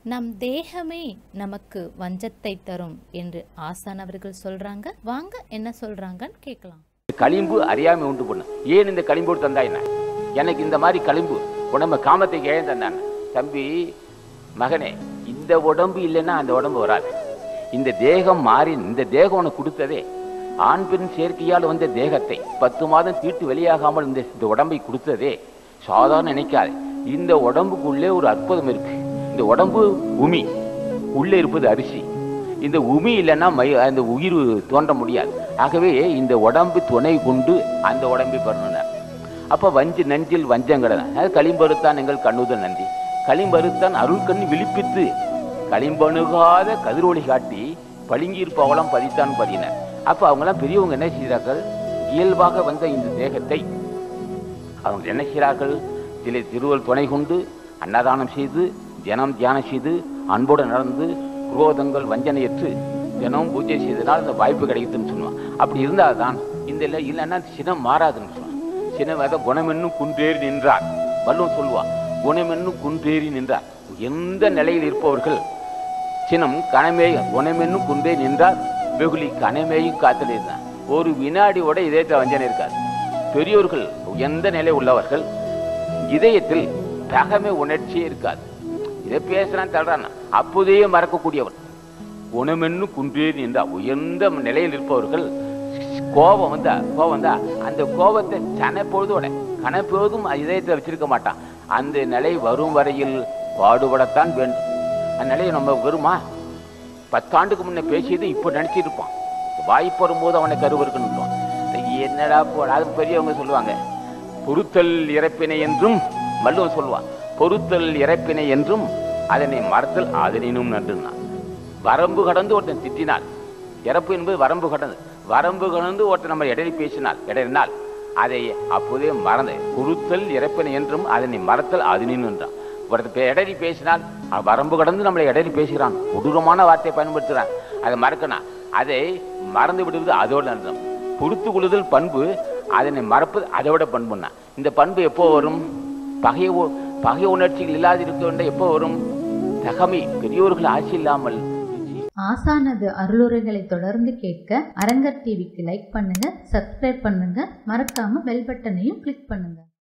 நம் தேகமே நமக்கு வஞ்சத்தை தரும் என்று ஆசான் அவர்கள் சொல்றாங்க வாங்க என்ன சொல்றாங்கன்னு கேட்கலாம் களிம்பு அறியாமை உண்டு பண்ணு ஏன் இந்த களிம்போடு தந்தாய் நான் எனக்கு இந்த மாதிரி களிம்பு உடம்பு காமத்தை ஏன் தந்தான் தம்பி மகனே இந்த உடம்பு இல்லைன்னா அந்த உடம்பு வராது இந்த தேகம் மாறி இந்த தேகம் உனக்கு கொடுத்ததே ஆண் பெண் சேர்க்கையால் வந்த தேகத்தை பத்து மாதம் தீட்டு வெளியாகாமல் இந்த இந்த உடம்பை கொடுத்ததே சாதாரண நினைக்காது இந்த உடம்புக்குள்ளே ஒரு அற்புதம் இருக்கு இந்த உடம்பு உமி உள்ளே இருப்பது அரிசி இந்த உமி இல்லைன்னா மை அந்த உயிர் தோன்ற முடியாது ஆகவே இந்த உடம்பு துணை கொண்டு அந்த உடம்பை பெறணும் அப்போ வஞ்சி நஞ்சில் வஞ்சங்கடன் அதாவது களிம்பருத்தான் எங்கள் கண்ணுதல் நன்றி களிம்பருத்தான் அருள் கண்ணி விழிப்பித்து களிம்பணுகாத கதிரொளி காட்டி பளிங்கியிருப்பவளம் பதித்தான் பதினார் அப்போ அவங்கெல்லாம் பெரியவங்க என்ன செய்கிறார்கள் இயல்பாக வந்த இந்த தேகத்தை அவங்க என்ன செய்கிறார்கள் சில திருவள் துணை கொண்டு அன்னதானம் செய்து தினம் தியானம் செய்து அன்போடு நடந்து குரோதங்கள் வஞ்சனையற்று தினமும் பூஜை செய்தனால் அந்த வாய்ப்பு கிடைக்குதுன்னு சொல்லுவான் அப்படி இருந்தால் தான் இந்த இல்லை இல்லைன்னா சினம் மாறாதுன்னு சொல்லுவான் சினம் அதை குணமென்னும் குன்றேறி நின்றார் வள்ளுவன் சொல்லுவான் குணமென்னும் குன்றேறி நின்றார் எந்த நிலையில் இருப்பவர்கள் சினம் கணமே குணமென்னும் குன்றே நின்றார் வெகுளி கணமேயும் காத்தல் இருந்தான் ஒரு வினாடியோட இதயத்தில் வஞ்சனை இருக்காது பெரியோர்கள் எந்த நிலை உள்ளவர்கள் இதயத்தில் தகமை உணர்ச்சியே இருக்காது இதை பேசுறான் தள்ளுறான் அப்போதே மறக்கக்கூடியவன் குணமென்னு குன்றே நின்றா உயர்ந்த நிலையில் இருப்பவர்கள் கோபம் வந்தா கோபம் வந்தா அந்த கோபத்தை சனப்பொழுதோட கனப்பொழுதும் இதயத்தை வச்சிருக்க மாட்டான் அந்த நிலை வரும் வரையில் பாடுபடத்தான் வேண்டும் அந்த நிலையை நம்ம வருமா பத்தாண்டுக்கு முன்ன பேசியது இப்போ நினைச்சிட்டு இருப்பான் வாய்ப்பு வரும்போது அவனை கருவருக்குன்னு என்னடா போட அது பெரியவங்க சொல்லுவாங்க பொறுத்தல் இறப்பினை என்றும் வள்ளுவன் சொல்லுவான் பொறுத்தல் இறப்பினை என்றும் அதனை மறத்தல் அதனினும் நன்றுனா வரம்பு கடந்து ஒருத்தன் திட்டினாள் இறப்பு என்பது வரம்பு கடந்து வரம்பு கடந்து ஒருத்தன் நம்ம இடையே பேசினால் இடையினால் அதை அப்போதே மறந்து பொறுத்தல் இறப்பினை என்றும் அதனை மறத்தல் அதனினும் என்றான் ஒருத்தர் இடையே பேசினால் அவன் வரம்பு கடந்து நம்மளை இடையே பேசுகிறான் கொடூரமான வார்த்தையை பயன்படுத்துகிறான் அதை மறக்கணும் அதை மறந்து விடுவது அதோட அர்த்தம் பொறுத்து கொள்ளுதல் பண்பு அதனை மறப்பது அதை விட பண்புன்னா இந்த பண்பு எப்போ வரும் பகை உ- பகை உணர்ச்சிகள் இல்லாது இருக்க வேண்டிய எப்போ வரும் தகமை பெரியோர்கள் ஆட்சி இல்லாமல் ஆசானது அருளுரைகளை தொடர்ந்து கேட்க அரங்கர் டிவிக்கு லைக் பண்ணுங்க சப்ஸ்கிரைப் பண்ணுங்க மறக்காம பெல் பட்டனையும் கிளிக் பண்ணுங்க